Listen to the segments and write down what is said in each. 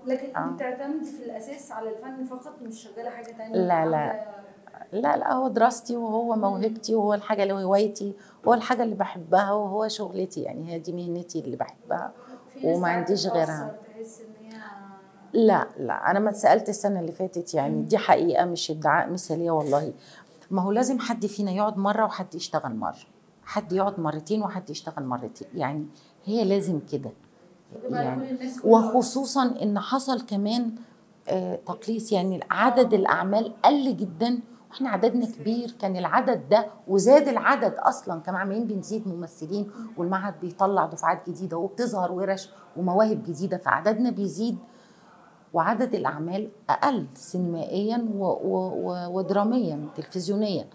لكن آه. انت بتعتمدي في الاساس على الفن فقط مش شغاله حاجه تانية لا، لا. عاملة- لا لا هو دراستي وهو موهبتي وهو الحاجة اللي هوايتي وهو الحاجة اللي بحبها وهو شغلتي يعني هي دي مهنتي اللي بحبها في ناس وما ساعات عنديش غيرها. بتتأثر، تحس ان هي لا لا انا ما اتسالت السنه اللي فاتت يعني دي حقيقه مش ادعاء مثاليه والله ما هو لازم حد فينا يقعد مره وحد يشتغل مره حد يقعد مرتين وحد يشتغل مرتين يعني هي لازم كده بتبقى يعني لكل الناس كل وخصوصا ان حصل كمان آه، تقليص يعني عدد الاعمال قل جدا واحنا عددنا كبير كان العدد ده وزاد العدد اصلا كانوا عمالين بنزيد ممثلين والمعهد بيطلع دفعات جديده وبتظهر ورش ومواهب جديده فعددنا بيزيد وعدد الاعمال اقل سينمائيا و و و ودراميا تلفزيونيا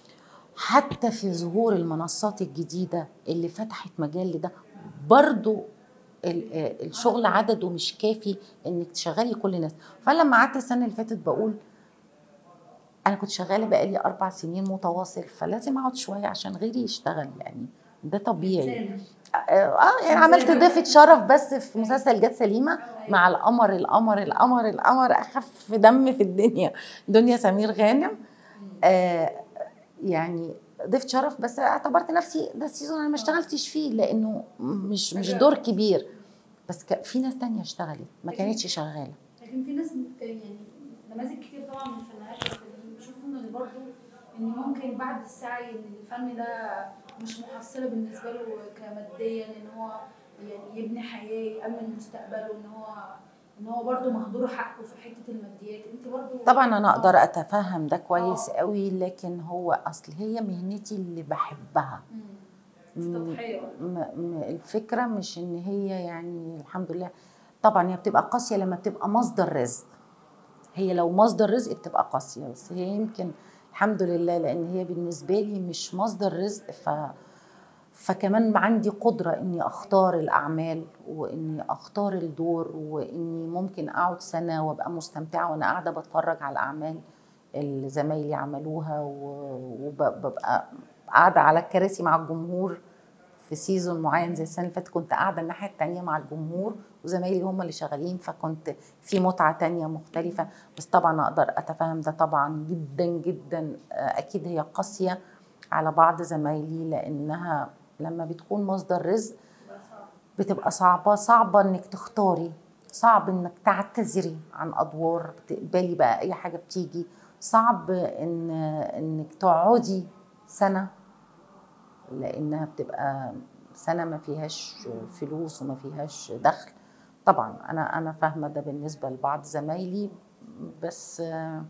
حتى في ظهور المنصات الجديده اللي فتحت مجال لده برضو ال- آه، الشغل عدده مش كافي انك تشغلي كل الناس فلما قعدت السنه اللي فاتت بقول انا كنت شغاله بقالي اربع سنين متواصل فلازم اقعد شويه عشان غيري يشتغل يعني ده طبيعي إنسانة. اه يعني عملت ضيفة شرف بس في مسلسل جت سليمة مع القمر القمر القمر القمر أخف دم في الدنيا دنيا سمير غانم آه يعني ضيفة شرف بس اعتبرت نفسي ده السيزون انا ما اشتغلتش فيه لانه مش مش دور كبير بس ك- في ناس تانية اشتغلت ما كانتش شغالة لكن في ناس بت- يعني نماذج كتير طبعا من الفنانات والفنانين بيشوفوا ان برضه ان ممكن بعد السعي ان الفن ده مش محصله بالنسبه له كماديا ان هو يعني يبني حياه يامن مستقبله ان هو ان هو برضه مهدور حقه في حته الماديات انت برضه طبعا انا اقدر اتفهم ده كويس قوي لكن هو اصل هي مهنتي اللي بحبها مش تضحيه م- م- الفكره مش ان هي يعني الحمد لله طبعا هي بتبقى قاسيه لما بتبقى مصدر رزق هي لو مصدر رزق بتبقى قاسيه بس هي يمكن الحمد لله لان هي بالنسبه لي مش مصدر رزق ف فكمان عندي قدرة إني أختار الأعمال وإني أختار الدور وإني ممكن أقعد سنة وأبقى مستمتعة وأنا قاعدة بتفرج على الأعمال اللي زمايلي عملوها وببقى قاعدة على الكراسي مع الجمهور في سيزون معين زي السنة اللي فاتت كنت قاعدة الناحية التانية مع الجمهور وزمايلي هم اللي شغالين فكنت في متعة تانية مختلفة بس طبعا أقدر أتفهم ده طبعا جدا جدا آه، أكيد هي قاسية على بعض زمايلي لأنها لما بتكون مصدر رزق بتبقى صعبة صعبة انك تختاري صعب انك تعتذري عن ادوار بتقبلي بقى اي حاجة بتيجي صعب ان انك تقعدي سنة لانها بتبقى سنة ما فيهاش فلوس وما فيهاش دخل طبعا انا انا فاهمة ده بالنسبة لبعض زمايلي بس آه،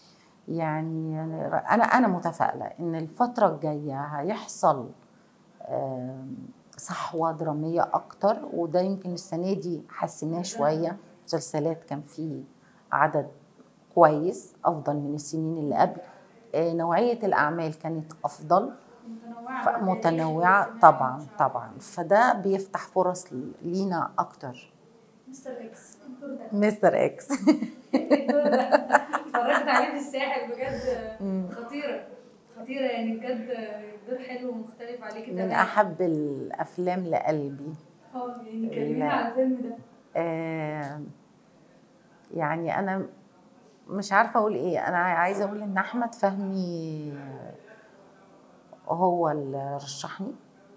يعني انا انا متفائلة ان الفترة الجاية هيحصل آم، صحوة درامية أكتر وده يمكن السنة دي حسيناه شوية مسلسلات كان فيه عدد كويس أفضل من السنين اللي قبل آه، نوعية الأعمال كانت أفضل متنوعه ف- متنوعة طبعا طبعا فده بيفتح فرص لينا أكتر مستر اكس الدور ده مستر إكس الدور ده اتفرجت عليه في الساحل بجد خطيره خطيره يعني بجد دور حلو ومختلف عليكي من تمام أحب الأفلام لقلبي اه يعني كلميني لا. على الفيلم ده آه، يعني انا مش عارفه اقول ايه انا عايزه اقول ان احمد فهمي هو اللي رشحني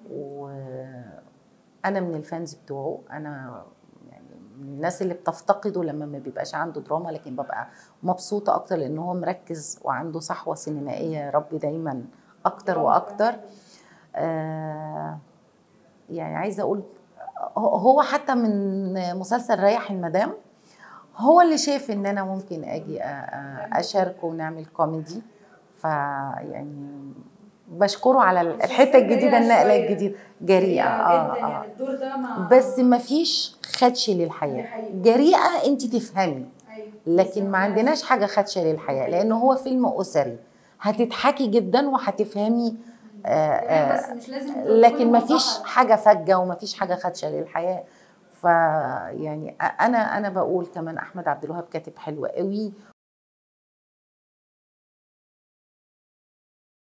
وانا من الفانز بتوعه انا يعني من الناس اللي بتفتقده لما ما بيبقاش عنده دراما لكن ببقى مبسوطه اكتر لان هو مركز وعنده صحوه سينمائيه يا رب دايما اكتر واكتر آه يعني عايزه اقول هو- هو حتى من مسلسل ريح المدام هو اللي شاف ان انا ممكن اجي أ- أ- اشاركه ونعمل كوميدي فيعني بشكره على الحته الجديده النقله الجديده جريئه اه جدا اه يعني الدور ده ما بس ما فيش خدش دي للحياه حقيقة. جريئه انت تفهمي أيوة. لكن ما عندناش حاجه خدشه للحياه لانه هو فيلم اسري هتضحكي جدا وهتفهمي آه تمام، آه بس مش لازم تكون لكن ما فيش موضحة. حاجه فجه وما فيش حاجه خدشه للحياه ف يعني انا انا بقول كمان احمد عبد الوهاب كاتب حلو قوي